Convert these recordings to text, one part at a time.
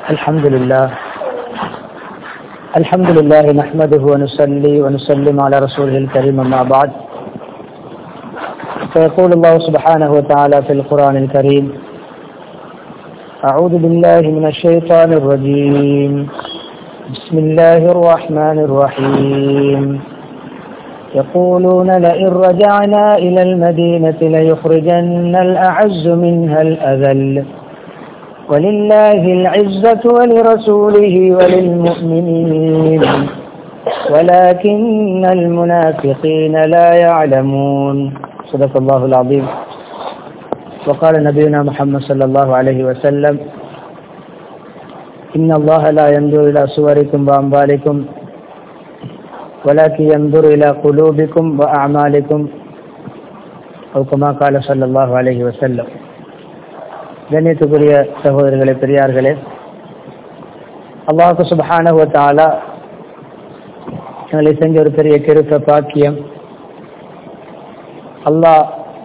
الحمد لله الحمد لله نحمده ونصلي ونسلم على رسوله الكريم أما بعد فيقول الله سبحانه وتعالى في القرآن الكريم أعوذ بالله من الشيطان الرجيم بسم الله الرحمن الرحيم يقولون لئن رجعنا إلى المدينة ليخرجن الأعز منها الأذل ولله العزة ولرسوله وللمؤمنين ولكن المنافقين لا يعلمون صدق الله العظيم وقال نبينا محمد صلى الله عليه وسلم إن الله لا ينظر إلى صوركم وأموالكم ولكن ينظر إلى قلوبكم وأعمالكم أو كما قال صلى الله عليه وسلم கண்ணியத்துக்குரிய சகோதரர்களே பெரியார்களே அல்லாஹு சுபஹானஹு தாலா எங்களை செஞ்ச ஒரு பெரிய கிருப்ப பாக்கியம் அல்லாஹ்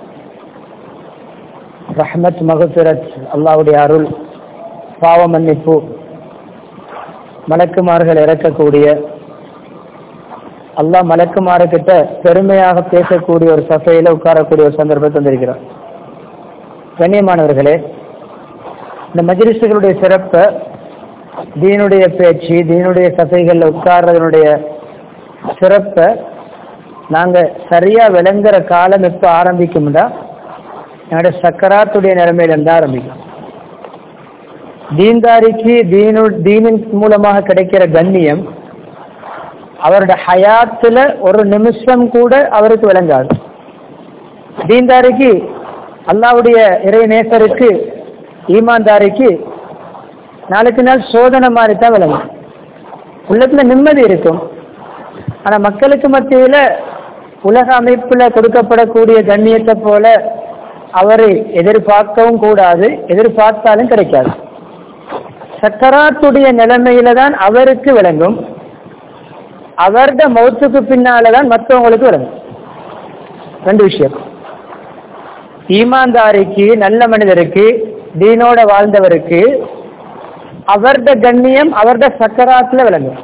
ரஹ்மத் மகசுரத் அல்லாவுடைய அருள் பாவ மன்னிப்பு மலக்குமார்கள் இறக்கக்கூடிய அல்லாஹ் மலக்குமாறு கிட்ட பெருமையாக பேசக்கூடிய ஒரு சபையில உட்காரக்கூடிய ஒரு சந்தர்ப்பத்தை தந்திருக்கிறார் கண்ணியமானவர்களே இந்த மஜிலிசுகளுடைய சிறப்பை தீனுடைய பேச்சு தீனுடைய சபைகளில் உட்கார்றதனுடைய சிறப்பை நாங்கள் சரியா விளங்குற காலம் எப்போ ஆரம்பிக்கும்னா என்னுடைய சக்கராத்துடைய நிலைமையிலிருந்து ஆரம்பிக்கும் தீன்தாரிக்கு தீனு தீனின் மூலமாக கிடைக்கிற கண்ணியம் அவருடைய ஹயாத்துல ஒரு நிமிஷம் கூட அவருக்கு விளங்காது தீன்தாரிக்கு அல்லாவுடைய இறை நேசருக்கு ஈமான்தாரிக்கு நாளுக்கு நாள் சோதனை மாதிரி தான் விளங்கும் உள்ளத்துல நிம்மதி இருக்கும் ஆனா மக்களுக்கு மத்தியில உலக அமைப்புல கொடுக்கப்படக்கூடிய கண்ணியத்தை போல அவரை எதிர்பார்க்கவும் கூடாது எதிர்பார்த்தாலும் கிடைக்காது சக்கராத்துடைய நிலைமையில தான் அவருக்கு விளங்கும் அவருடைய மௌத்துக்கு பின்னாலதான் மற்றவங்களுக்கு விளங்கும் ரெண்டு விஷயம் ஈமான்தாரிக்கு நல்ல மனிதருக்கு தீனோட வாழ்ந்தவருக்கு அவர்த கண்ணியம் அவர்த சக்கராத்துல விளங்கும்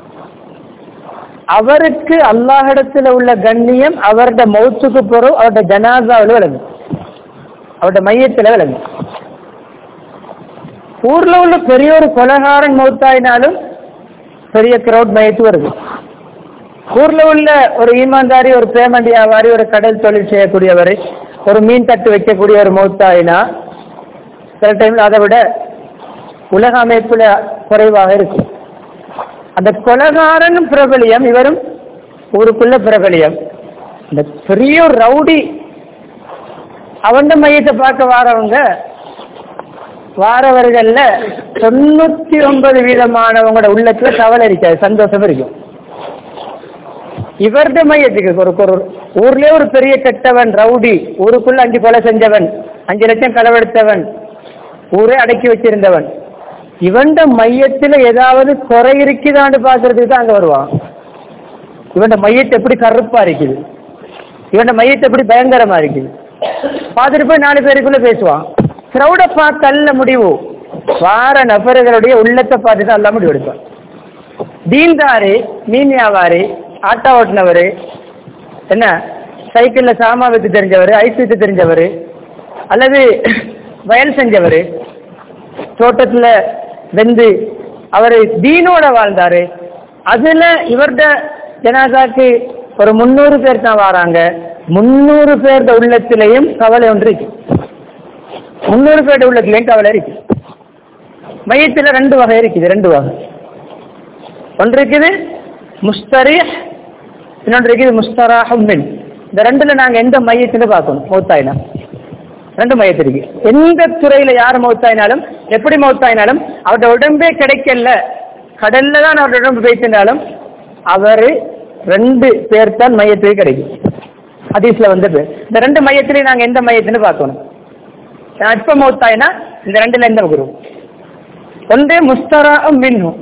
அவருக்கு அல்லாஹிடத்துல உள்ள கண்ணியம் அவர்த மௌத்துக்கு போறோம் அவருடைய ஜனாசாவில் விளங்கும் அவருடைய மையத்துல விளங்கும் ஊர்ல உள்ள பெரிய ஒரு கொலகாரன் மௌத்தாயினாலும் பெரிய கிரௌட் மையத்து வருது ஊர்ல உள்ள ஒரு ஈமான்தாரி ஒரு பேமெண்ட் வியாபாரி ஒரு கடல் தொழில் செய்யக்கூடியவர் ஒரு மீன் தட்டு வைக்கக்கூடிய ஒரு மௌத்தாயினா சில டைம்ல அதை விட உலக அமைப்புல குறைவாக இருக்கும் அந்த கொலகாரன் பிரபலியம் இவரும் ஊருக்குள்ள பிரபலியம் இந்த பெரிய ரவுடி அவன் மையத்தை பார்க்க வாரவங்க வாரவர்கள்ல தொண்ணூத்தி ஒன்பது வீதமானவங்களோட உள்ளத்துல கவலை இருக்காது சந்தோஷம் இருக்கும் இவர்த மையத்துக்கு ஒரு ஒரு ஊர்லயே ஒரு பெரிய கெட்டவன் ரவுடி ஊருக்குள்ள அஞ்சு கொலை செஞ்சவன் அஞ்சு லட்சம் களவெடுத்தவன் ஊரே அடக்கி வச்சிருந்தவன் இவன்ட மையத்துல ஏதாவது குறை இருக்குதான்னு பாக்குறதுக்கு தான் அங்க வருவான் இவன் மையத்தை எப்படி கருப்பா இருக்குது இவன் மையத்தை எப்படி பயங்கரமா இருக்குது பார்த்துட்டு போய் நாலு பேருக்குள்ள பேசுவான் கிரௌட பார்த்து அல்ல முடிவு வார நபர்களுடைய உள்ளத்தை பார்த்து தான் எல்லாம் முடிவு எடுப்பான் தீன்தாரி மீன் வியாபாரி ஆட்டோ ஓட்டினவர் என்ன சைக்கிள்ல சாமா வித்து தெரிஞ்சவர் ஐஸ் வித்து தெரிஞ்சவர் அல்லது வயல் செஞ்சவர் தோட்டத்துல வெந்து அவர் தீனோட வாழ்ந்தாரு அதுல இவர்ட ஜனாதாக்கு ஒரு முன்னூறு பேர் தான் வராங்க முன்னூறு பேர்த உள்ளத்திலையும் கவலை ஒன்று இருக்கு முன்னூறு பேர்ட உள்ளத்திலையும் கவலை இருக்கு மையத்துல ரெண்டு வகை இருக்குது ரெண்டு வகை ஒன்று இருக்குது முஸ்தரி இன்னொன்று இருக்குது முஸ்தராஹம் மின் இந்த ரெண்டுல நாங்க எந்த மையத்துல பார்க்கணும் மூத்தாயினா ரெண்டு மையத்து இருக்கு எந்த துறையில யார் மௌத்தாயினாலும் எப்படி மௌத்தாயினாலும் அவருடைய உடம்பே கிடைக்கல கடல்ல தான் அவருடைய உடம்பு வைத்திருந்தாலும் அவர் ரெண்டு பேர் தான் மையத்துக்கு கிடைக்கும் ஹதீஸ்ல வந்தது இந்த ரெண்டு மையத்திலையும் நாங்க எந்த மையத்துன்னு பார்க்கணும் எப்ப மௌத்தாயினா இந்த ரெண்டுல எந்த குரு ஒன்று முஸ்தரா மின்னும்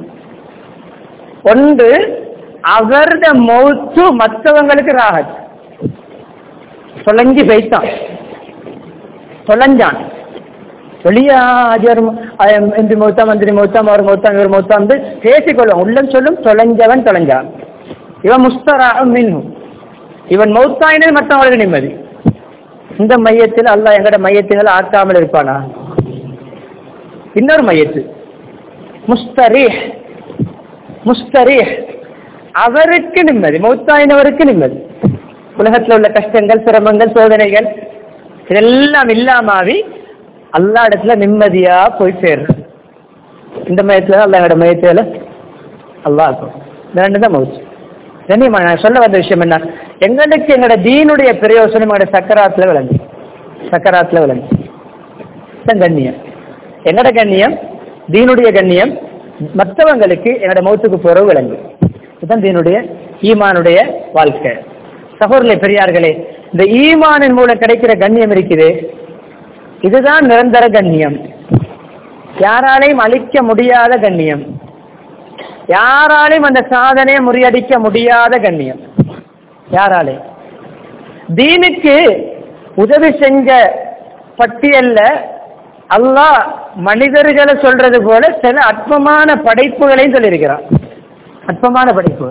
ஒன்று அவருடைய மௌத்து மற்றவங்களுக்கு ராகத் தொலைஞ்சு போய்த்தான் தொலைஞ்சான் வெளியே ஆஜர் இந்த மௌத்தா மந்திரி மௌத்தாம் அவர் மௌத்தாம் இவர் மௌத்தாம் வந்து பேசிக்கொள்ளும் உள்ளம் சொல்லும் தொலைஞ்சவன் தொலைஞ்சான் இவன் முஸ்தரா மின்னும் இவன் மௌத்தாயினே மற்றவங்களுக்கு நிம்மதி இந்த மையத்தில் அல்லாஹ் எங்கட மையத்துகள் ஆக்காமல் இருப்பானா இன்னொரு மையத்து முஸ்தரீஹ் முஸ்தரீஹ் அவருக்கு நிம்மதி மௌத்தாயினவருக்கு நிம்மதி உலகத்தில் உள்ள கஷ்டங்கள் சிரமங்கள் சோதனைகள் இதெல்லாம் இல்லாமாவி அல்லா இடத்துல நிம்மதியா போய் சேரும் இந்த மையத்துல அல்லா எங்கட மையத்துல அல்லா இருக்கும் இந்த ரெண்டு தான் மௌச்சு கண்ணியமா நான் சொல்ல வந்த விஷயம் என்ன எங்களுக்கு எங்களோட தீனுடைய பிரயோசனம் எங்களோட சக்கராத்துல விளங்கு சக்கராத்துல விளங்கு இதுதான் கண்ணியம் என்னோட கண்ணியம் தீனுடைய கண்ணியம் மற்றவங்களுக்கு என்னோட மௌத்துக்கு போறவு விளங்கு இதுதான் தீனுடைய ஈமானுடைய வாழ்க்கை சகோதரர்களே பெரியார்களே இந்த ஈமானின் மூலம் கிடைக்கிற கண்ணியம் இருக்குது இதுதான் நிரந்தர கண்ணியம் யாராலையும் அழிக்க முடியாத கண்ணியம் யாராலையும் அந்த சாதனையை முறியடிக்க முடியாத கண்ணியம் யாராலே தீனுக்கு உதவி செஞ்ச பட்டியல்ல அல்லாஹ் மனிதர்களை சொல்றது போல சில அற்பமான படைப்புகளையும் சொல்லியிருக்கிறான் அற்பமான படைப்பு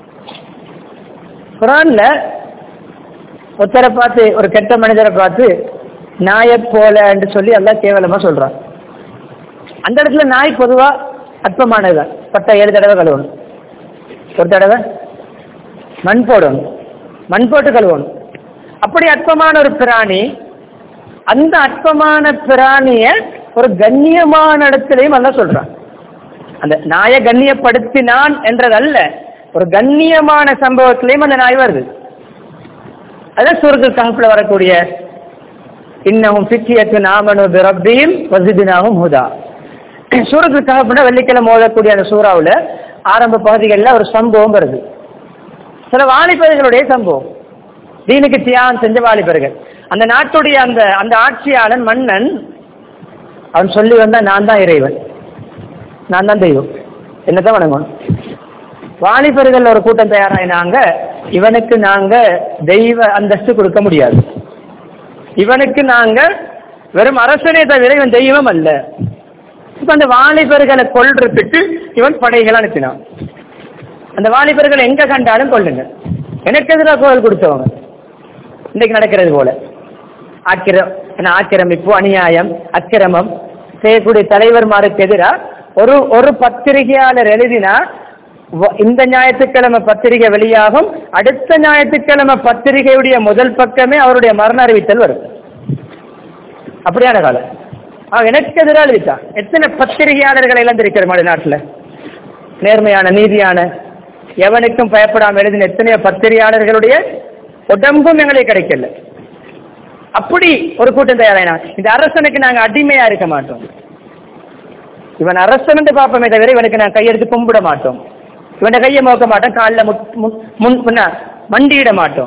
குரான்ல ஒருத்தரை பார்த்து ஒரு கெட்ட மனிதரை பார்த்து நாயை போல என்று சொல்லி எல்லாம் கேவலமா சொல்றான் அந்த இடத்துல நாய் பொதுவா அற்பமானதுதான் பட்ட ஏழு தடவை கழுவணும் ஒரு தடவை மண் போடணும் மண் போட்டு கழுவணும் அப்படி அற்பமான ஒரு பிராணி அந்த அற்பமான பிராணிய ஒரு கண்ணியமான இடத்திலையும் அல்ல சொல்றான் அந்த நாயை கண்ணியப்படுத்தினான் என்றதல்ல ஒரு கண்ணியமான சம்பவத்திலையும் அந்த நாய் வருது அதான் சூரத்து கஹப்ல வரக்கூடிய இன்னமும் பிக்கியத்து நாமனு பிரப்பையும் வசிதினாவும் ஹுதா சூரத்து கஹப்னா வெள்ளிக்கிழமை ஓதக்கூடிய அந்த சூறாவுல ஆரம்ப பகுதிகளில் ஒரு சம்பவம் வருது சில வாலிபர்களுடைய சம்பவம் தீனுக்கு தியாகம் செஞ்ச வாலிபர்கள் அந்த நாட்டுடைய அந்த அந்த ஆட்சியாளன் மன்னன் அவன் சொல்லி வந்தா நான் தான் இறைவன் நான் தான் தெய்வம் என்னதான் வணங்கணும் வாலிபர்கள் ஒரு கூட்டம் தயாராயினாங்க இவனுக்கு நாங்க தெய்வ அந்தஸ்து கொடுக்க முடியாது இவனுக்கு நாங்க வெறும் அரசனே தவிர இவன் தெய்வம் அல்ல இப்ப அந்த வாலிபர்களை கொல்றதுக்கு இவன் படைகளை அனுப்பினான் அந்த வாலிபர்கள் எங்க கண்டாலும் கொள்ளுங்க எனக்கு எதிராக குரல் கொடுத்தவங்க இன்னைக்கு நடக்கிறது போல ஆக்கிரம் ஆக்கிரமிப்பு அநியாயம் அக்கிரமம் செய்யக்கூடிய தலைவர்மாருக்கு எதிராக ஒரு ஒரு பத்திரிகையாளர் எழுதினா இந்த ஞாயிற்றுக்கிழமை பத்திரிகை வெளியாகும் அடுத்த ஞாயிற்றுக்கிழமை பத்திரிகையுடைய முதல் பக்கமே அவருடைய மரண அறிவித்தல் வரும் அப்படியான காலம் அவன் எனக்கு எதிராக எழுதிட்டான் எத்தனை பத்திரிகையாளர்கள் இழந்திருக்கிற மாதிரி நாட்டில் நேர்மையான நீதியான எவனுக்கும் பயப்படாமல் எழுதின எத்தனையோ பத்திரிகையாளர்களுடைய உடம்பும் எங்களுக்கு கிடைக்கல அப்படி ஒரு கூட்டம் தயாராயினா இந்த அரசனுக்கு நாங்க அடிமையா இருக்க மாட்டோம் இவன் அரசன் என்று பார்ப்போமே தவிர இவனுக்கு நான் கையெடுத்து கும்பிட மாட்டோம் இவனை கையை மோக்க மாட்டோம் காலில் முன் மண்டியிட மாட்டோம்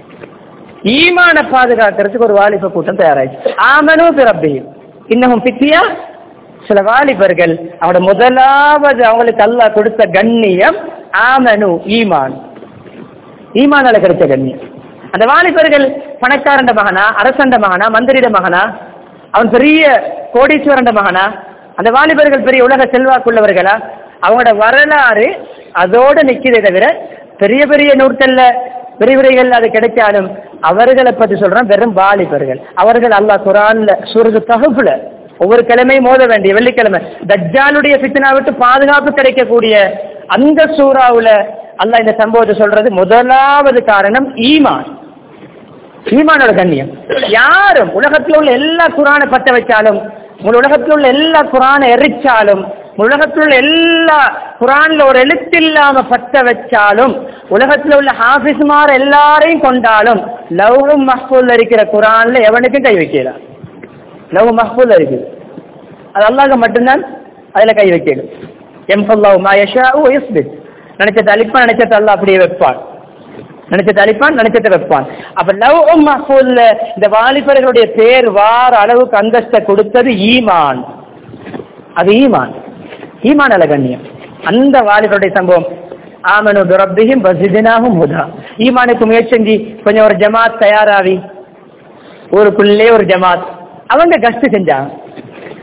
ஈமான பாதுகாக்கிறதுக்கு ஒரு வாலிப கூட்டம் தயாராயிடுச்சு ஆமனு பிறப்பையும் இன்னமும் பித்தியா சில வாலிபர்கள் அவனோட முதலாவது அவங்களுக்கு அல்லாஹ் கொடுத்த கண்ணியம் ஆமனு ஈமான் ஈமானால கிடைச்ச கண்ணியம் அந்த வாலிபர்கள் பணக்காரண்ட மகனா அரசண்ட மகனா மந்திரிட மகனா அவன் பெரிய கோடீஸ்வரண்ட மகனா அந்த வாலிபர்கள் பெரிய உலக செல்வாக்குள்ளவர்களா அவங்களோட வரலாறு அதோட நிக்கிறதே தவிர பெரிய பெரிய நூற்கள்ல விரிவுரைகள் அது கிடைச்சாலும் அவர்களை பத்தி சொல்றான் வெறும் வாலிபர்கள் அவர்கள் அல்லாஹ் குரான்ல சூரது தகுப்புல ஒவ்வொரு கிழமையும் மோத வேண்டிய வெள்ளிக்கிழமை தஜ்ஜாலுடைய பித்தனா விட்டு பாதுகாப்பு கிடைக்கக்கூடிய அந்த சூறாவுல அல்லாஹ் இந்த சம்பவத்தை சொல்றது முதலாவது காரணம் ஈமான் ஈமானோட கண்ணியம் யாரும் உலகத்தில் உள்ள எல்லா குரானை பத்த வச்சாலும் உங்கள் உலகத்தில் உள்ள எல்லா குரானை எரிச்சாலும் உலகத்தில் உள்ள எல்லா குரான்ல ஒரு எழுத்தில்லாம பத்த வச்சாலும் உலகத்தில் உள்ள ஹாபிஸ்மார் எல்லாரையும் கொண்டாலும் லவ்ஹும் மஹ்பூல் இருக்கிற குரான்ல எவனுக்கும் கை வைக்கலாம் லவ் மஹ்பூல் இருக்குது அது அல்லாஹ் மட்டும்தான் அதுல கை வைக்கணும் எம்பல்லாஹு மா யஷாஉ யுஸ்பித் நினைச்சது அழிப்பான் நினைச்சது அல்லாஹ் அப்படியே வைப்பான் நினைச்சது அழிப்பான் நினைச்சதை வைப்பான் அப்ப லவ் மஹ்பூல்ல இந்த வாலிபர்களுடைய பேர் வார அளவுக்கு அந்தஸ்தை கொடுத்தது ஈமான் அது ஈமான் ஈமான் அல கண்ணியம் அந்த வாலிபருடைய சம்பவம் ஆமனு பிரப்பியும் பசிதினாகும் ஹுதா ஈமானுக்கு முயற்சி செஞ்சு கொஞ்சம் ஒரு ஜமாத் தயாராவி ஊருக்குள்ளே ஒரு ஜமாத் அவங்க கஷ்டு செஞ்சாங்க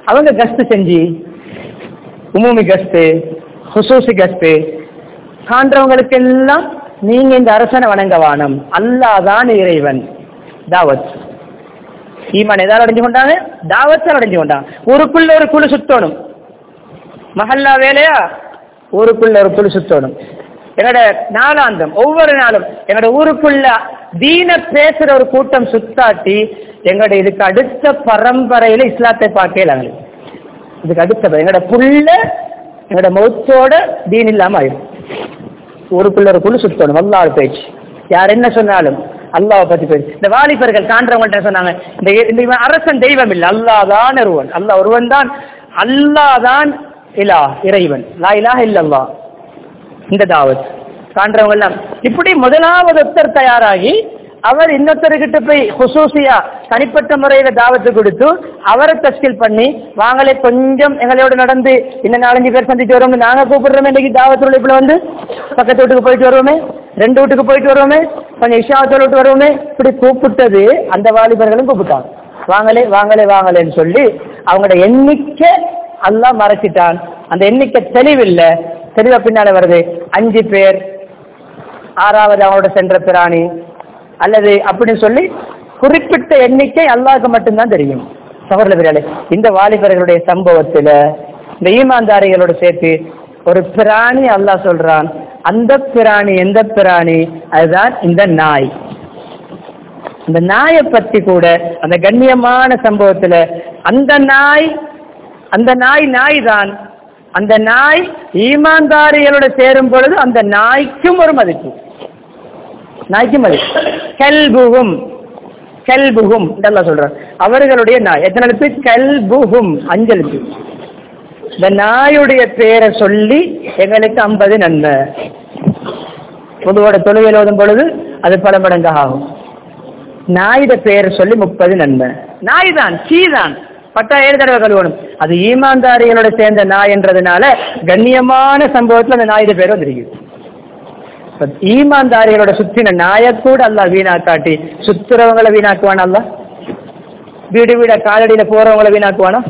அவங்க கஸ்து செஞ்சு உமூமி கஸ்து ஹுசூசி கஸ்து காண்றவங்களுக்கு எல்லாம் நீங்க இந்த அரசனை வணங்க வானம் அல்லாதான் இறைவன் தாவத் ஈமான் எதாவது அடைஞ்சு கொண்டாங்க தாவத்தால் அடைஞ்சு கொண்டாங்க ஊருக்குள்ள ஒரு குழு சுத்தணும் மஹல்லா வேலையா ஊருக்குள்ள ஒரு குழு சுத்தணும் எங்களோட நாளாந்தம் ஒவ்வொரு நாளும் எங்களோட ஊருக்குள்ள தீன பேசுற ஒரு கூட்டம் சுத்தாட்டி எங்களோட இதுக்கு அடுத்த பரம்பரையில இஸ்லாத்தை பார்க்கல எங்களுக்கு இதுக்கு அடுத்த எங்களோட புள்ள எங்களோட மௌத்தோட தீன் இல்லாம ஆயிடும் ஊருக்குள்ள ஒரு குழு சுத்தணும் வல்லாள் பேச்சு யார் என்ன சொன்னாலும் அல்லாவை பத்தி பேச்சு இந்த வாலிபர்கள் காண்றவங்கள்ட்ட சொன்னாங்க இந்த இந்த இவன் அரசன் தெய்வம் இல்லை அல்லாஹ் தான் ஒருவன் அல்லாஹ் ஒருவன் தான் அல்லாஹ் தான் இலா இறைவன் லா இலாஹ இல்லல்லா இந்த தாவத் காண்றவங்க எல்லாம் இப்படி முதலாவது ஒருத்தர் தயாராகி அவர் இன்னொருத்தர்கிட்ட போய் ஹுசூசியா தனிப்பட்ட முறையில தாவத்து கொடுத்து அவரை தஸ்கில் பண்ணி வாங்களே கொஞ்சம் எங்களோட நடந்து இன்னும் நாலஞ்சு பேர் சந்திச்சு வருவோம் நாங்க கூப்பிடுறோமே இன்னைக்கு தாவத்துல இப்படி வந்து பக்கத்து வீட்டுக்கு போயிட்டு வருவோமே ரெண்டு வீட்டுக்கு போயிட்டு வருவோமே கொஞ்சம் இஷாவத்தோட விட்டு வருவோமே இப்படி கூப்பிட்டது அந்த வாலிபர்களும் கூப்பிட்டாங்க வாங்களே வாங்களே வாங்களேன்னு சொல்லி அவங்களோட எண்ணிக்கை அல்லாஹ் மறைச்சிட்டான் அந்த எண்ணிக்கை தெளிவில்லை தெளிவா பின்னால வருது அஞ்சு பேர் ஆறாவது அவங்களோட சென்ற பிராணி அல்லது அப்படின்னு சொல்லி குறிப்பிட்ட எண்ணிக்கை அல்லாஹ்க்கு மட்டும்தான் தெரியும் சகோதர பிராலே இந்த வாலிபர்களுடைய சம்பவத்துல இந்த ஈமான்தாரிகளோட சேர்த்து ஒரு பிராணி அல்லாஹ் சொல்றான் அந்த பிராணி எந்த பிராணி அதுதான் இந்த நாய் அந்த நாயை பத்தி கூட அந்த கண்ணியமான சம்பவத்துல அந்த நாய் அந்த நாய் நாய் தான் அந்த நாய் ஈமான்தாரிகளோட சேரும் பொழுது அந்த நாய்க்கும் ஒரு மதிப்பு நாய்க்கும் மதிப்பு கல்புகும் கல்புகும் இதெல்லாம் சொல்றார் அவர்களுடைய நாய் எத்தனை எழுத்து கல்புகும் அஞ்சு எழுத்து இந்த நாயுடைய பேரை சொல்லி எங்களுக்கு ஐம்பது நன்மை பொதுவோட தொழுகையில் ஓதும் பொழுது அது பல மடங்கு ஆகும் நாயுட பேரை சொல்லி முப்பது நன்மை நாய் தான் சீ தான் பட்டா ஏழு தடவை கழுவணும் அது ஈமான்தாரிகளோட சேர்ந்த நாய் என்றதுனால கண்ணியமான சம்பவத்துல அந்த நாயுட பேர் வந்திருக்குது இப்ப ஈமான்தாரிகளோட சுத்தின நாயை கூட அல்லா வீணாக்காட்டி சுத்துறவங்களை வீணாக்குவானா அல்ல வீடு வீட காலடியில போறவங்களை வீணாக்குவானா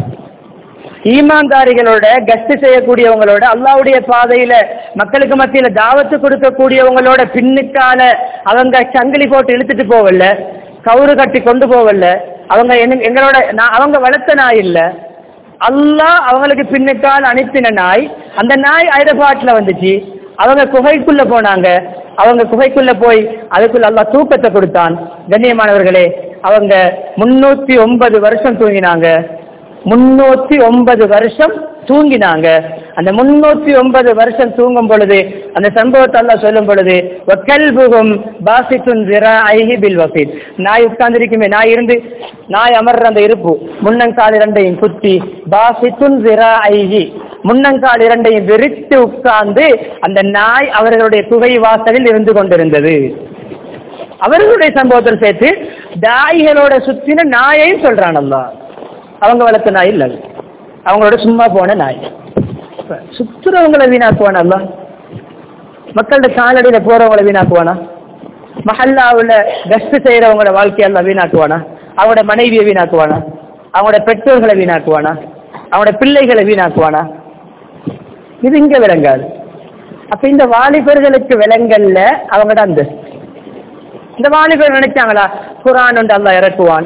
ஈமான்தாரிகளோட கஸ்ட் செய்யக்கூடியவங்களோட அல்லாவுடைய பாதையில மக்களுக்கு மத்தியில தாவத்து கொடுக்கக்கூடியவங்களோட பின்னுக்கால அவங்க சங்கிலி போட்டு இழுத்துட்டு போவல கவுறு கட்டி கொண்டு போவல அவங்க என்ன- எங்களோட நான் அவங்க வளர்த்த நாய் இல்ல அல்லாஹ் அவங்களுக்கு பின்னுக்கால் அனுப்பின நாய் அந்த நாய் ஹைதராபாத்ல வந்துச்சு அவங்க குகைக்குள்ள போனாங்க அவங்க குகைக்குள்ள போய் அதுக்குள்ள அல்லாஹ் தூக்கத்தை கொடுத்தான் கண்ணியமானவர்களே அவங்க முன்னூத்தி ஒன்பது வருஷம் தூங்கினாங்க முன்னூத்தி ஒன்பது வருஷம் தூங்கினாங்க அந்த முன்னூத்தி ஒன்பது வருஷம் தூங்கும் பொழுது அந்த சம்பவத்தை எல்லாம் சொல்லும் பொழுது வக்கல்புகும் பாசித்துன் ஐஹி பில் வசீத் நாய் உட்கார்ந்திருக்குமே நாய் இருந்து நாய் அமர்ற அந்த இருப்பு முன்னங்கால் இரண்டையும் குத்தி பாசித்துன் ஐஹி முன்னங்கால் இரண்டையும் விரித்து உட்கார்ந்து அந்த நாய் அவர்களுடைய குகை வாசலில் இருந்து கொண்டிருந்தது அவர்களுடைய சம்பவத்தில் சேர்த்து தாய்களோட சுத்தின நாயையும் சொல்றான் அல்லாஹ் அவங்க வளர்த்த நாய் இல்லை அது. அவங்களோட சும்மா போன நாய் சுத்துறவங்களை வீணாக்குவானா அல்லாஹ் மக்களோட காலடியில போறவங்களை வீணாக்குவானா மஹல்லாவுல கஸ்ட் செய்யறவங்களோட வாழ்க்கையெல்லாம் வீணாக்குவானா அவங்களோட மனைவியை வீணாக்குவானா அவங்களோட பெற்றோர்களை வீணாக்குவானா அவங்களோட பிள்ளைகளை வீணாக்குவானா இது இங்க விளங்காது அப்ப இந்த வாலிபர்களுக்கு விலங்கல்ல அவங்களோட அந்தஸ்து இந்த வாலிபர் நினைச்சாங்களா குரான் ஒன்று அல்லாஹ் இறக்குவான்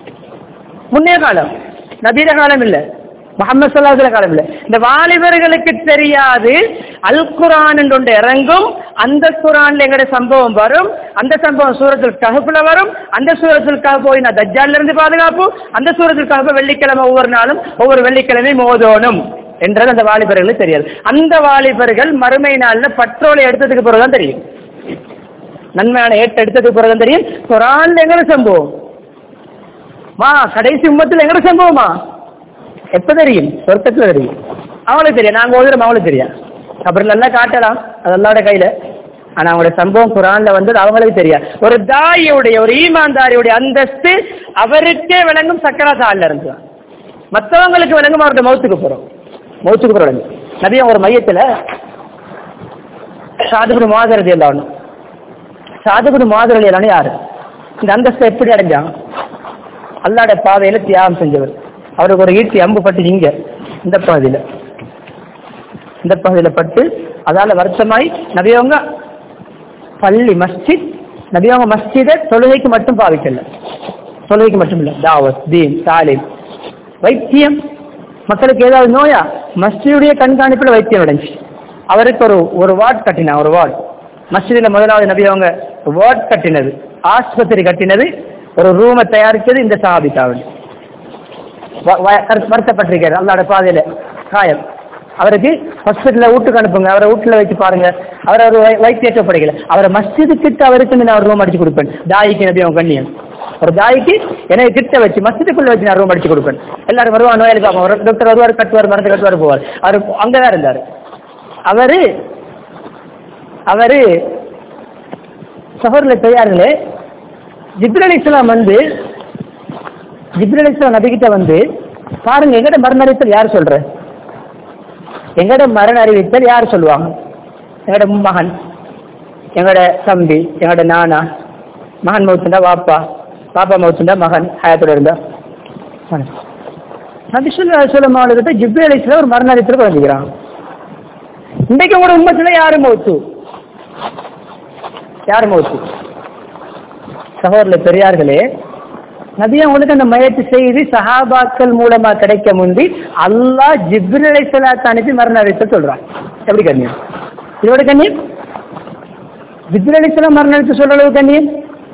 முன்னே காலம் நபீர காலம் இல்ல முகமது சல்லாஹுல காலம் இல்ல இந்த வாலிபர்களுக்கு தெரியாது அல் குரான் என்று ஒன்று இறங்கும் அந்த குரான்ல எங்கட சம்பவம் வரும் அந்த சம்பவம் சூரத்தில் கஹப்புல வரும் அந்த சூரத்தில் கஹப் போய் நான் தஜ்ஜால்ல இருந்து பாதுகாப்பு அந்த சூரத்தில் கஹப்ப வெள்ளிக்கிழமை ஒவ்வொரு நாளும் ஒவ்வொரு வெள்ளிக்கிழமையும் ஓதோனும் என்றது அந்த வாலிபர்களுக்கு தெரியாது அந்த வாலிபர்கள் மறுமை நாள்ல பட்ரோலை எடுத்ததுக்கு பிறகுதான் தெரியும் நன்மையான ஏற்ற எடுத்ததுக்கு பிறகுதான் தெரியும் குரான்ல எங்கட சம்பவம் மா கடைசி உம்மத்தில் எங்கட சம்பவமா எப்ப தெரியும் சொர்க்கத்துல தெரியும் அவங்களுக்கு தெரியும் நாங்க ஓதுறோம் அவங்களுக்கு தெரியும் அப்புறம் நல்லா காட்டலாம் அது அல்லாட கையில ஆனா அவங்களோட சம்பவம் குரான்ல வந்தது அவங்களுக்கு தெரியாது ஒரு தாயுடைய ஒரு ஈமான்தாரியுடைய அந்தஸ்து அவருக்கே விளங்கும் சக்கராத் ஆள்ல இருந்து மற்றவங்களுக்கு விளங்கும் அவருடைய மௌத்துக்கு போறோம் மௌத்துக்கு போறோம் நபியம் ஒரு மையத்துல சாதுகுரு மாதரதி எல்லாம் சாதுகுரு மாதரதி எல்லாம் யாரு இந்த அந்தஸ்தை எப்படி அடைஞ்சான் அல்லாட பாதையில தியாகம் செஞ்சவர் அவருக்கு ஒரு ஈட்டி அம்பு பட்டு இங்க இந்த பகுதியில இந்த பகுதியில பட்டு அதால வருத்தமாய் நபியவங்க பள்ளி மஸ்ஜித் நபியவங்க மஸ்ஜிதை தொழுகைக்கு மட்டும் பாவிக்கல தொழுகைக்கு மட்டும் இல்ல தாவத் தீன் தாலிம் வைத்தியம் மக்களுக்கு ஏதாவது நோயா மஸ்ஜிதுடைய கண்காணிப்புல வைத்தியம் அடைஞ்சு அவருக்கு ஒரு ஒரு வார்ட் கட்டினா ஒரு வார்ட் மஸ்ஜிதில் முதலாவது நபி அவங்க வார்ட் கட்டினது ஆஸ்பத்திரி கட்டினது ஒரு ரூமை தயாரிச்சது இந்த சஹாபிக்காவல் வருத்தப்பட்டிருக்காரு அல்லாட பாதையில காயம் அவருக்கு ஹாஸ்பிட்டல்ல வீட்டுக்கு அனுப்புங்க அவரை வீட்டுல வச்சு பாருங்க அவர் ஒரு வைத்தியத்தை படிக்கல அவரை மஸ்ஜிது கிட்ட அவருக்கு நான் ஒரு ரூம் அடிச்சு கொடுப்பேன் தாய்க்கு நபி அவன் கண்ணியம் ஒரு தாய்க்கு எனக்கு கிட்ட வச்சு மஸ்ஜிதுக்குள்ள வச்சு நான் ரூம் அடிச்சு கொடுப்பேன் எல்லாரும் வருவாங்க நோயாளி பார்ப்போம் ஒரு டாக்டர் வருவார் கட்டுவார் மருந்து கட்டுவார் போவார் அவர் அங்கதான் இருந்தார் அவரு அவரு சஹர்ல பெரியார்களே ஜிப்ரல் அலி இஸ்லாம் வந்து ஜிப்ரல் அலி இஸ்லாம் நபிகிட்ட வந்து பாருங்க எங்கட மரண அறிவித்தல் யார் சொல்ற எங்கட மரண அறிவித்தல் யார் சொல்லுவாங்க எங்கட மகன் எங்கட தம்பி எங்கட நானா மகன் மவுத்துண்டா வாப்பா பாப்பா மவுத்துண்டா மகன் ஹயாத்தோட இருந்தா நபி சொல்லா சொல்லம் அவர்கிட்ட ஜிப்ரல் அலி இஸ்லாம் ஒரு மரண அறிவித்தல் குறைஞ்சிக்கிறான் இன்றைக்கு கூட உண்மத்துல யாரு மௌத்து யாரு மௌத்து சகோதர பெரியார்களே நபியா உங்களுக்கு அந்த முயற்சி செய்து சஹாபாக்கள் மூலமா கிடைக்க முந்தி அல்லாஹ் ஜிப்ரில் அலைஹிஸ்ஸலாத்தை அனுப்பி மரண அறிவித்த சொல்றான் எப்படி கண்ணியம் இதோட கண்ணியம் ஜிப்ரில் அலைஹிஸ்ஸலாம் மரண அறிவித்து சொல்ற அளவு கண்ணியம்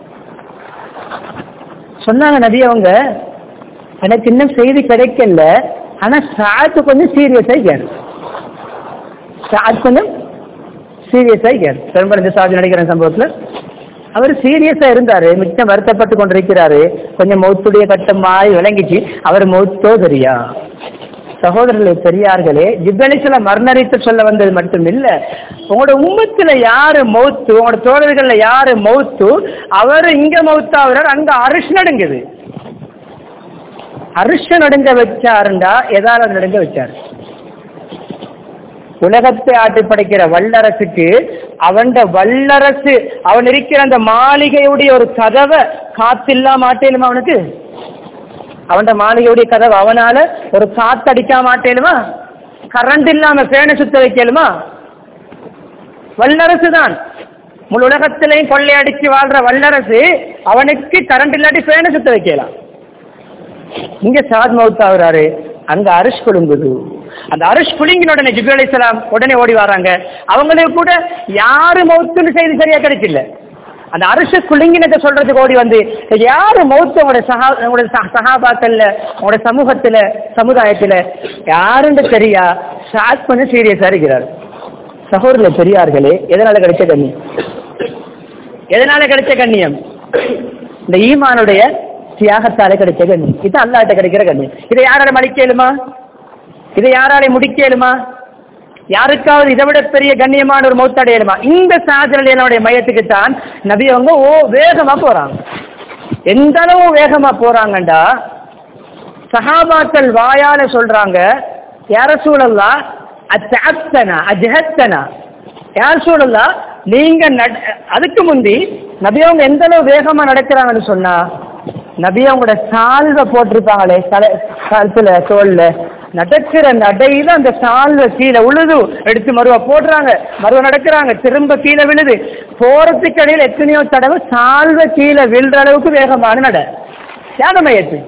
சொன்னாங்க நபி அவங்க எனக்கு இன்னும் செய்தி கிடைக்கல ஆனா சாத்து கொஞ்சம் சீரியஸா கேட்கும் சாத் கொஞ்சம் சீரியஸாக கேட்டு பெரும்படுத்த சாதி நடிக்கிற சம்பவத்துல அவர் சீரியஸா இருந்தாரு மிச்சம் வருத்தப்பட்டு கொண்டிருக்கிறாரு கொஞ்சம் மௌத்துடைய கட்டமாய் விளங்கிச்சு அவர் மௌத்தோ தெரியா சகோதரர்களே பெரியார்களே ஜிப்ரலிசல மரணரித்து சொல்ல வந்தது மட்டும் இல்ல உங்களோட உம்மத்துல யாரு மௌத்து உங்களோட தோழர்கள்ல யாரு மௌத்து அவர் இங்க மௌத்தாகிறார் அங்க அரிசி நடுங்குது அரிசி நடுங்க வச்சாருண்டா எதால நடுங்க வச்சாரு உலகத்தை ஆட்டி படைக்கிற வல்லரசுக்கு அவன் வல்லரசு அவன் இருக்கிற அந்த மாளிகையுடைய ஒரு கதவை காத்தில்லா மாட்டேனுமா அவனுக்கு அவன் மாளிகையுடைய கதவை அவனால ஒரு காத்தடிக்க மாட்டேனுமா கரண்ட் இல்லாம பேனை சுத்த வைக்கலுமா வல்லரசு தான் முழு உலகத்திலையும் கொள்ளையடிச்சு வாழ்ற வல்லரசு அவனுக்கு கரண்ட் இல்லாட்டி பேனை சுத்த வைக்கலாம் இங்க சாத் மவுத் ஆகுறாரு அங்க அரிஷ் குலுங்குது அந்த அரிஷ் குலுங்கின உடனே ஜிபி அலிஸ்லாம் உடனே ஓடி வராங்க அவங்களுக்கு கூட யாரு மௌத்துன்னு செய்தி சரியா கிடைக்கல அந்த அரிச குலுங்கினத்தை சொல்றதுக்கு ஓடி வந்து யாரு மௌத்து உங்களோட சகா உங்களோட ச- சகாபாக்கள்ல உங்களோட சமூகத்துல சமுதாயத்துல யாருன்னு தெரியா ஷாக் பண்ணி சீரியஸா இருக்கிறார் சகோதரர்களே பெரியார்களே எதனால கிடைச்ச கண்ணியம் எதனால கிடைச்ச கண்ணியம் இந்த ஈமானுடைய தியாகத்தால கிடைச்ச கண்ணியம் இது அல்லாட்ட கிடைக்கிற கண்ணியம் இதை யாரால மடிக்கலுமா இதை யாராலே முடிக்கலுமா யாருக்காவது இதை விட பெரிய கண்ணியமான ஒரு மௌத்தடையலுமா இந்த சாதனையுடைய மையத்துக்கு தான் நபி அவங்க ஓ வேகமா போறாங்க எந்த அளவு வேகமா போறாங்கண்டா சஹாபாக்கள் வாயால சொல்றாங்க யார சூழல்லா அத்தனா அஜஹத்தனா யார் சூழல்லா நீங்க நட- அதுக்கு முந்தி நபி அவங்க எந்த அளவு வேகமா நடக்கிறாங்கன்னு சொன்னா நபி அவங்களோட சால்வை போட்டிருப்பாங்களே தலை கழுத்துல தோல்ல நடக்கிற நடையில அந்த சால்வை கீழே உழுது எடுத்து மறுவா போடுறாங்க மறுவா நடக்கிறாங்க திரும்ப கீழே விழுது போறதுக்கு இடையில எத்தனையோ தடவை சால்வை கீழே விழுற அளவுக்கு வேகமான நட தியானம் மையத்து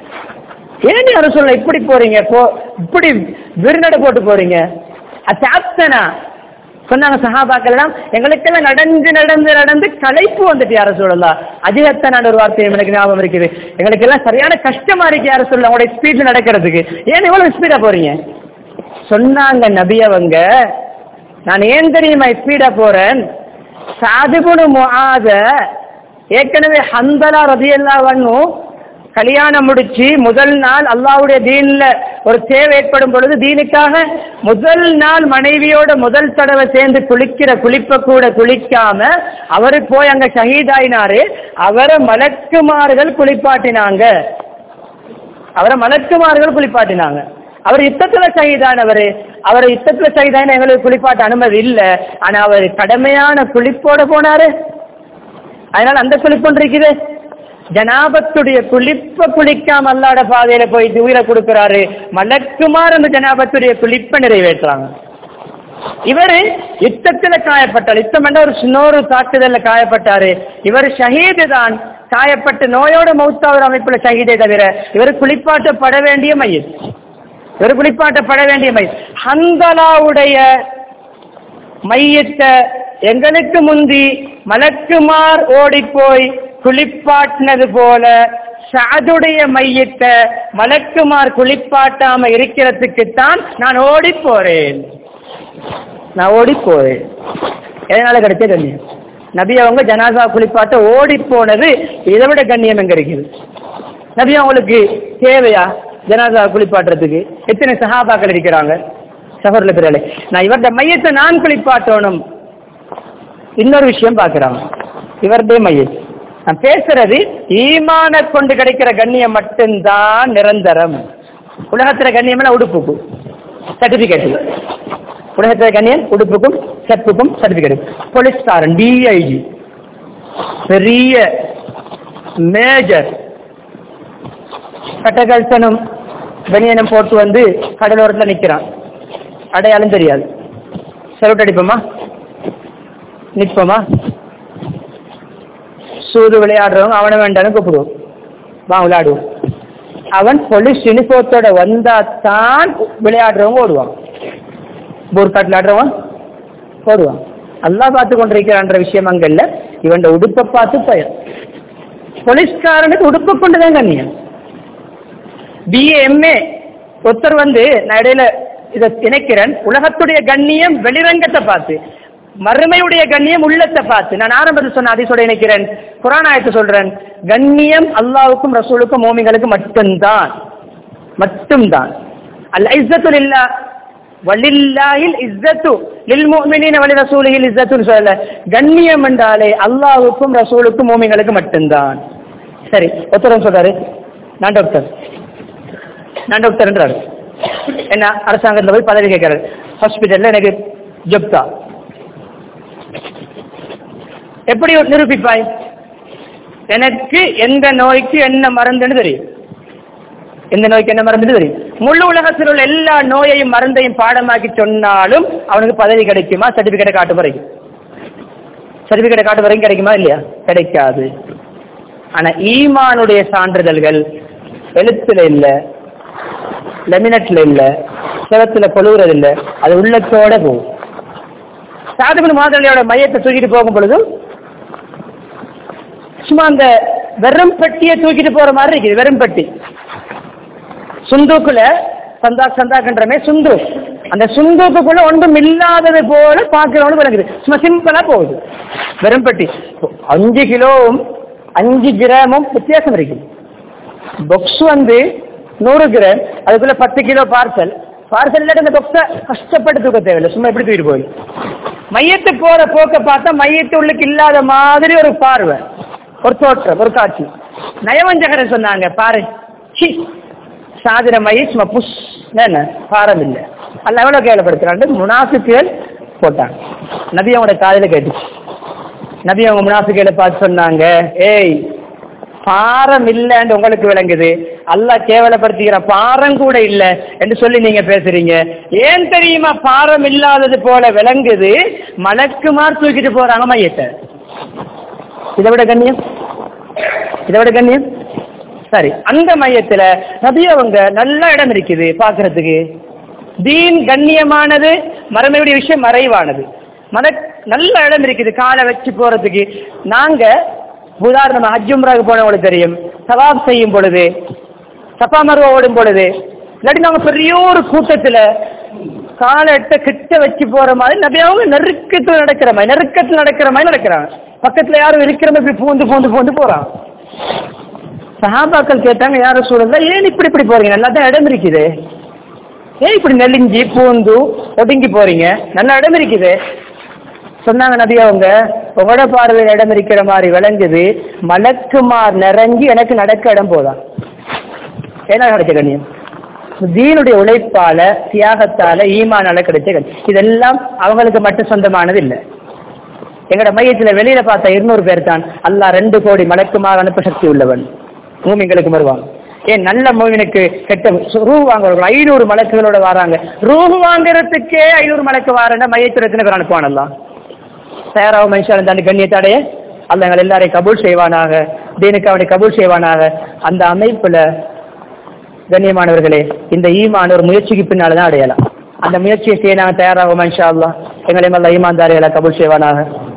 ஏன் யாரும் சொல்ல இப்படி போறீங்க போ இப்படி விருநடை போட்டு போறீங்க அத்தாப்தனா சொன்னாங்க சஹாபாக்கள் எல்லாம் எங்களுக்கெல்லாம் நடந்து நடந்து நடந்து களைப்பு வந்துட்டு யார சொல்லலாம் அஜிஹத்தனான ஒரு வார்த்தை எனக்கு ஞாபகம் இருக்குது எங்களுக்கு எல்லாம் சரியான கஷ்டமா இருக்கு யார சொல்ல உங்களுடைய ஸ்பீட்ல நடக்கிறதுக்கு ஏன் இவ்வளவு ஸ்பீடா போறீங்க சொன்னாங்க நபி அவங்க நான் ஏன் தெரியுமா ஸ்பீடா போறேன் சாதுகுணு முஆத ஏற்கனவே ஹந்தலா ரதியல்லா வண்ணும் கல்யாணம் முடிச்சு முதல் நாள் அல்லாஹ்வுடைய தீன்ல ஒரு தேவை ஏற்படும் பொழுது தீனுக்காக முதல் நாள் மனைவியோட முதல் தடவை சேர்ந்து குளிக்கிற குளிப்ப கூட குளிக்காம அவரு போய் அங்க ஷஹீதாயினாரு அவரை மலக்குமார்கள் குளிப்பாட்டினாங்க அவரை மலக்குமார்கள் குளிப்பாட்டினாங்க அவர் யுத்தத்துல ஷஹீதானவர் அவர் யுத்தத்துல ஷஹீதான எங்களுக்கு குளிப்பாட்ட அனுமதி இல்ல ஆனா அவர் கடமையான குளிப்போட போனாரு அதனால அந்த குளிப்பு ஒன்று இருக்குது ஜனாபத்துடைய குளிப்ப குளிக்காம அல்லாட பாதையில போய் உயிரை கொடுக்கிறாரு மலக்குமார் அந்த ஜனாபத்துடைய குளிப்பை நிறைவேற்றுறாங்க இவரு யுத்தத்துல காயப்பட்டார் யுத்தம் என்ற ஒரு சின்னொரு தாக்குதல்ல காயப்பட்டாரு இவர் ஷஹீது தான் காயப்பட்டு நோயோட மௌத்தாவர் அமைப்புல ஷஹீதே தவிர இவர் குளிப்பாட்டப்பட வேண்டிய மையம் இவர் குளிப்பாட்டப்பட வேண்டிய மையம் ஹந்தலாவுடைய மையத்தை எங்களுக்கு முந்தி மலக்குமார் ஓடிப்போய் குளிப்பாட்டினது போல சாதுடைய மையத்தை மலக்குமார் குளிப்பாட்டாம இருக்கிறதுக்குத்தான் நான் ஓடி போறேன் நான் ஓடி போறேன் எதனால கிடைச்ச கண்ணியம் நபி அவங்க ஜனாசா குளிப்பாட்ட ஓடி போனது இதை விட கண்ணியம் எங்க இருக்குது நபி அவங்களுக்கு தேவையா ஜனாசா குளிப்பாட்டுறதுக்கு எத்தனை சஹாபாக்கள் இருக்கிறாங்க சஃபர்ல பிறலை நான் இவருடைய மையத்தை நான் குளிப்பாட்டணும் இன்னொரு விஷயம் பார்க்கிறாங்க இவருடைய மையம் நான் பேசுறது ஈமான கொண்டு கிடைக்கிற கண்ணியம் மட்டும்தான் நிரந்தரம் உலகத்துல கண்ணியம் உடுப்புக்கு சர்டிபிகேட் உலகத்துல கண்ணியம் உடுப்புக்கும் செப்புக்கும் சர்டிபிகேட் போலீஸ்காரன் டிஐஜி பெரிய மேஜர் கட்டகல்சனும் பனியனும் போட்டு வந்து கடலோரத்தில் நிற்கிறான் அடையாளம் தெரியாது செலவுட் அடிப்போமா நிற்போமா சூது விளையாடுறவங்க அவனை வேண்டாம்னு கூப்பிடுவோம் வா விளையாடுவோம் அவன் போலீஸ் யூனிஃபார்த்தோட வந்தா தான் விளையாடுறவங்க ஓடுவான் போர்காட் விளையாடுறவன் ஓடுவான் அல்லா பார்த்து கொண்டிருக்கிறான்ற விஷயம் அங்க இல்ல இவன் உடுப்பை பார்த்து பயம் போலீஸ்காரனுக்கு உடுப்பை கொண்டுதான் கண்ணியம் பிஏ எம்ஏ ஒருத்தர் வந்து நான் இடையில இதை இணைக்கிறேன் உலகத்துடைய கண்ணியம் வெளிரங்கத்தை பார்த்து மறுமையுடைய கண்ணியம் உள்ளத்தை பார்த்து நான் ஆரம்பத்தில் சொன்ன அதிசோட இணைக்கிறேன் புராணாயத்தை சொல்றேன் கண்ணியம் அல்லாவுக்கும் ரசூலுக்கும் மோமிகளுக்கு மட்டும்தான் மட்டும்தான் அல்ல இஸ்ஸத்துல் இல்லா வலில்லாஹில் இஸ்ஸத்து லில் முஃமினீன வலி ரசூலிஹில் இஸ்ஸத்துன்னு சொல்லல கண்ணியம் என்றாலே அல்லாஹ்வுக்கும் ரசூலுக்கும் மோமிகளுக்கு மட்டும்தான் சரி ஒருத்தர் சொல்றாரு நான் டாக்டர் நான் டாக்டர்ன்றாரு என்ன அரசாங்கத்தில் போய் பதவி கேட்கறாரு ஹாஸ்பிட்டல்ல எனக்கு ஜப்தா எப்படி நிரூபிப்பாய் எனக்கு எந்த நோய்க்கு என்ன மருந்துன்னு தெரியும் எந்த நோய்க்கு என்ன மருந்து தெரியும் முழு உலகத்தில் உள்ள எல்லா நோயையும் மருந்தையும் பாடமாக்கி சொன்னாலும் அவனுக்கு பதவி கிடைக்குமா சர்டிபிகேட்டை காட்டு வரைக்கும் சர்டிபிகேட்டை காட்டு வரைக்கும் கிடைக்குமா இல்லையா கிடைக்காது ஆனா ஈமானுடைய சான்றிதழ்கள் எழுத்துல இல்ல லெமினட்ல இல்ல சிவத்துல கொழுவுறது இல்ல அது உள்ளத்தோட போகும் சாதுபின் மாதிரியோட மையத்தை தூக்கிட்டு போகும் பொழுது சும்மா அந்த வெறும் பெட்டியை தூக்கிட்டு போற மாதிரி இருக்குது வெறும் பெட்டி சுந்தூக்குல சந்தா சந்தாக்குன்றமே சுந்து அந்த சுந்தூக்குள்ள ஒன்றும் இல்லாதது போல பார்க்கிறவனு விளங்குது சும்மா சிம்பிளா போகுது வெறும் பெட்டி அஞ்சு கிலோவும் அஞ்சு கிராமும் வித்தியாசம் இருக்குது பொக்ஸ் வந்து நூறு கிராம் அதுக்குள்ள பத்து கிலோ பார்சல் பார்சல் இல்லாட்டி அந்த பொக்ஸை கஷ்டப்பட்டு தூக்க தேவையில்லை சும்மா எப்படி தூக்கிட்டு போய் மையத்து போற போக்க பார்த்தா மையத்து உள்ளுக்கு இல்லாத மாதிரி ஒரு பார்வை ஒரு தோற்றம் ஒரு காட்சி நயவஞ்சகரன் சொன்னாங்க பாரு சி சாதிர மைய சும்மா புஷ் என்ன பாரம் இல்லை அல்ல எவ்வளவு கேவலப்படுத்துறாண்டு முனாஃபிக்குகள் போட்டாங்க நபி அவங்களோட காதில கேட்டுச்சு நபி அவங்க முனாஃபிக்குகளை பார்த்து சொன்னாங்க ஏய் பாரம் இல்லைன்னு உங்களுக்கு விளங்குது அல்லாஹ் கேவலப்படுத்திக்கிற பாரம் கூட இல்லை என்று சொல்லி நீங்க பேசுறீங்க ஏன் தெரியுமா பாரம் இல்லாதது போல விளங்குது மலக்குமார் தூக்கிட்டு போறாங்க மையத்தை இதை விட கண்ணியம் இதை விட கண்ணியம் சரி அந்த மையத்துல நபி அவங்க நல்ல இடம் இருக்குது பாக்குறதுக்கு தீன் கண்ணியமானது மறுமையுடைய விஷயம் மறைவானது மன நல்ல இடம் இருக்குது காலை வச்சு போறதுக்கு நாங்க உதாரணமா ஹஜ்ஜும்ராக்கு போனவங்களுக்கு தெரியும் சவாப் செய்யும் பொழுது சப்பா மருவா ஓடும் பொழுது இல்லாட்டி நாங்க பெரிய ஒரு கூட்டத்துல காலை எட்ட கிட்ட வச்சு போற மாதிரி நிறைய நெருக்கத்தில் நடக்கிற மாதிரி நெருக்கத்தில் நடக்கிற மாதிரி நடக்கிறாங்க பக்கத்துல யாரும் இருக்கிற மாதிரி பூந்து பூந்து பூந்து போறாங்க சஹாபாக்கள் கேட்டாங்க யார சூழல்ல ஏன் இப்படி இப்படி போறீங்க நல்லா தான் இடம் இருக்குது ஏன் இப்படி நெலிஞ்சி பூந்து ஒடுங்கி போறீங்க நல்ல இடம் இருக்குது சொன்னாங்க நபி அவங்க உங்களோட பார்வையில் இடம் இருக்கிற மாதிரி விளங்குது மலக்குமார் நிறைஞ்சி எனக்கு நடக்க இடம் போதான் ஏன்னா கிடைச்ச கண்ணியம் தீனுடைய உழைப்பால தியாகத்தால ஈமானால கிடைச்ச கண்ணியம் இதெல்லாம் அவங்களுக்கு மட்டும் சொந்தமானது இல்லை எங்கட மையத்துல வெளியில பார்த்த இருநூறு பேர் தான் அல்லாஹ் ரெண்டு கோடி மலக்குமாக அனுப்ப சக்தி உள்ளவன் மூமிங்களுக்கு வருவாங்க ஏன் நல்ல மூவினுக்கு கெட்ட ரூ வாங்குறவங்க ஐநூறு மலக்குகளோட வராங்க ரூ வாங்குறதுக்கே ஐநூறு மலக்கு வாரண்டா மையத்தில் எத்தனை பேர் அனுப்புவானல்லாம் தயாராக மனுஷன் தாண்டி கண்ணியத்தாடைய அல்ல எங்கள் எல்லாரையும் கபூல் செய்வானாக தீனுக்கு அவனை கபூல் செய்வானாக அந்த அமைப்புல கண்ணியமானவர்களே இந்த ஈமான் ஒரு முயற்சிக்கு பின்னால தான் அடையலாம் அந்த முயற்சியை செய்ய நாங்கள் தயாராகும் மனுஷா அல்லா எங்களையும் அல்ல ஈமான்தாரிகளை கபூல் செய்வானாக